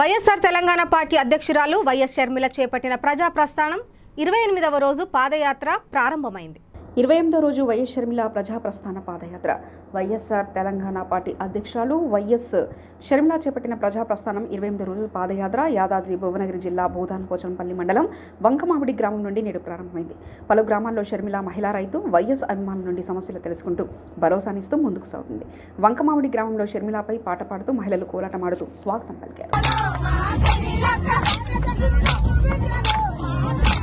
YSR Telangana party అధ్యక్షురాలు వైఎస్ షర్మిల చేపట్టిన ప్రజా ప్రస్థానం ఇరవై ఎనిమిదవ రోజు పాదయాత్ర ప్రారంభమైంది ఇరవై ఎనిమిదో రోజు వైఎస్ షర్మిల ప్రజాప్రస్థాన పాదయాత్ర వైఎస్ఆర్ తెలంగాణ పార్టీ అధ్యక్షురాలు వైఎస్ షర్మిల చేపట్టిన ప్రజాప్రస్థానం ఇరవై ఎనిమిదో రోజు పాదయాత్ర యాదాద్రి భువనగిరి జిల్లా భూదాన్ పోచంపల్లి మండలం వంకమామిడి గ్రామం నుండి నేడు ప్రారంభమైంది పలు గ్రామాల్లో షర్మిల మహిళా రైతు వైఎస్ అభిమానుల నుండి సమస్యలు తెలుసుకుంటూ భరోసానిస్తూ ముందుకు సాగుతుంది వంకమామిడి గ్రామంలో షర్మిలపై పాట పాడుతూ మహిళలు కోలాటమాడుతూ స్వాగతం పలికారు